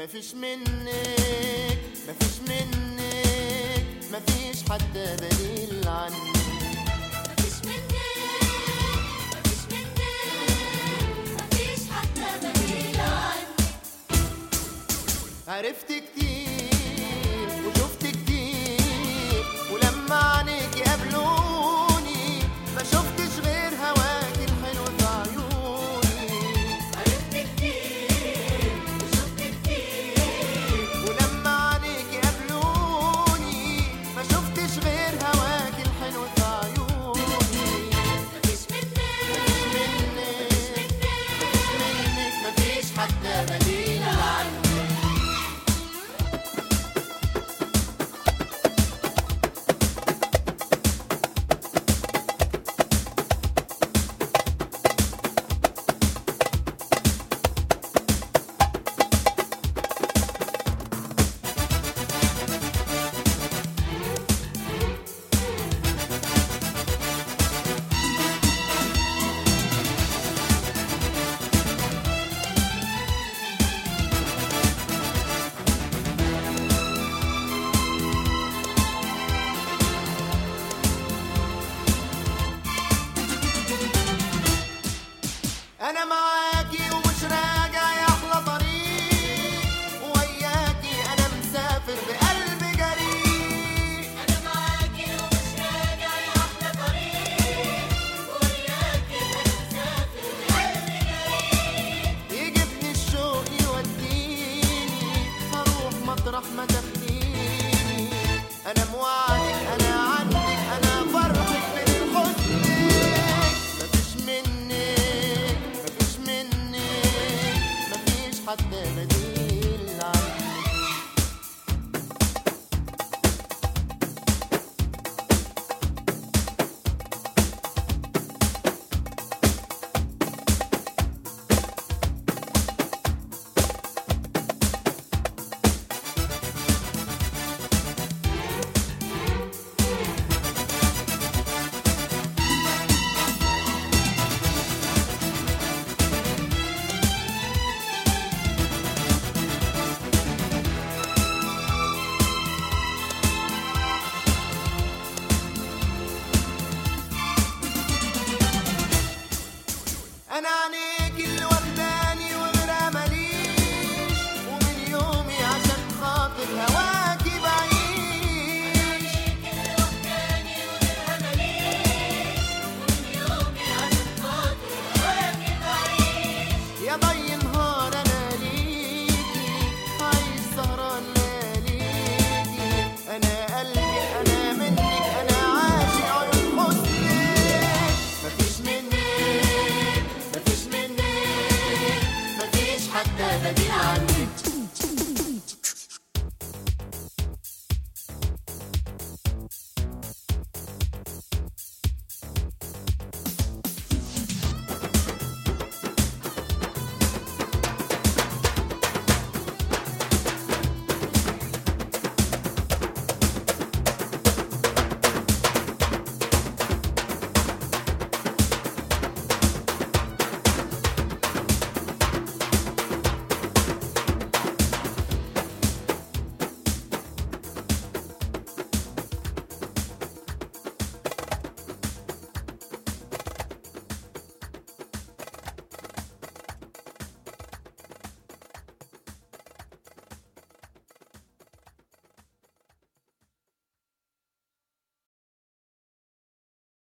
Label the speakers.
Speaker 1: مفيش منك مفيش منك مفيش حتى دليل عنك
Speaker 2: مفيش منك مفيش منك مفيش حتى بديل عنك
Speaker 1: عرفت كتير وشفت كتير ولما عينيك قابلوني ما شفتش غير هواك الحلو في عيوني
Speaker 2: عرفت كتير وشفت كتير
Speaker 1: ولما عينيك قابلوني ما شفتش غير هواك الحلو في عيوني
Speaker 2: مفيش منك
Speaker 1: منك منك مفيش حتى بديل عنك انا معاكي ومش راجع يا احلى طريق وياكي انا مسافر بقلب جريء
Speaker 2: انا معاكي ومش راجع يا احلى طريق وياكي انا مسافر بقلبي جريء
Speaker 1: يجيبني الشوق يوديني هروح مطرح ما تاخديني انا موعدك انا عندك انا فرحك من الحزن مفيش منك مفيش منك مفيش حتى بديل عنك انا